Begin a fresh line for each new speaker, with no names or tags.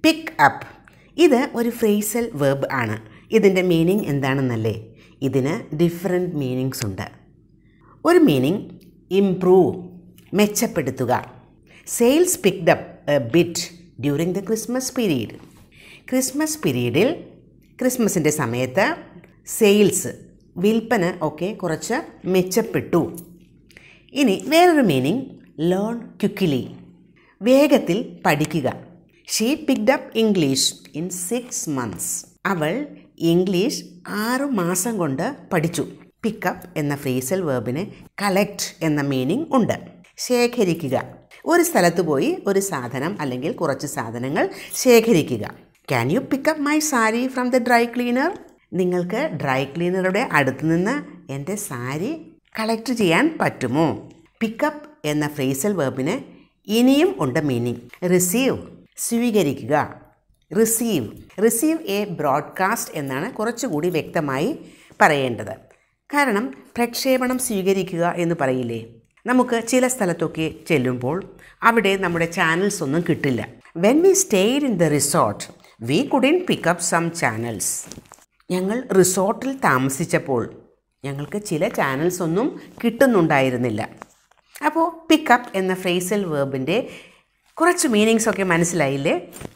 pick up ഇത് ഒരു phrasal verb ആണ് ഇതിൻ്റെ മീനിങ് എന്താണെന്നല്ലേ ഇതിന് ഡിഫറെൻറ്റ് മീനിങ്സ് ഉണ്ട് ഒരു മീനിങ് ഇംപ്രൂവ് മെച്ചപ്പെടുത്തുക sales picked up a bit during the Christmas period Christmas പീരീഡിൽ ക്രിസ്മസിൻ്റെ സമയത്ത് സെയിൽസ് വിൽപ്പന ഒക്കെ കുറച്ച് മെച്ചപ്പെട്ടു ഇനി വേറൊരു മീനിങ് ലേൺ ക്വിക്കിലി വേഗത്തിൽ പഠിക്കുക she picked up English in six months അവൾ ഇംഗ്ലീഷ് ആറു മാസം കൊണ്ട് പഠിച്ചു പിക്കപ്പ് എന്ന ഫ്രേസൽ വേർബിന് കളക്ട് എന്ന മീനിങ് ഉണ്ട് ശേഖരിക്കുക ഒരു സ്ഥലത്ത് പോയി ഒരു സാധനം അല്ലെങ്കിൽ കുറച്ച് സാധനങ്ങൾ ശേഖരിക്കുക can you pick up my sari from the dry cleaner നിങ്ങൾക്ക് ഡ്രൈ ക്ലീനറുടെ അടുത്ത് നിന്ന് എൻ്റെ സാരി കളക്ട് ചെയ്യാൻ പറ്റുമോ പിക്കപ്പ് എന്ന ഫ്രേസൽ വേർബിന് ഇനിയും ഉണ്ട് മീനിങ് റിസീവ് സ്വീകരിക്കുക റിസീവ് റിസീവ് എ ബ്രോഡ്കാസ്റ്റ് എന്നാണ് കുറച്ചുകൂടി വ്യക്തമായി പറയേണ്ടത് കാരണം പ്രക്ഷേപണം സ്വീകരിക്കുക എന്ന് പറയില്ലേ നമുക്ക് ചില സ്ഥലത്തൊക്കെ ചെല്ലുമ്പോൾ അവിടെ നമ്മുടെ ചാനൽസ് ഒന്നും കിട്ടില്ല when we stayed in the resort we couldn't pick up some channels ഞങ്ങൾ റിസോർട്ടിൽ താമസിച്ചപ്പോൾ ഞങ്ങൾക്ക് ചില ചാനൽസ് ഒന്നും കിട്ടുന്നുണ്ടായിരുന്നില്ല അപ്പോൾ പിക്കപ്പ് എന്ന ഫ്രേസൽ വേർബിൻ്റെ കുറച്ച് മീനിങ്സ് ഒക്കെ മനസ്സിലായില്ലേ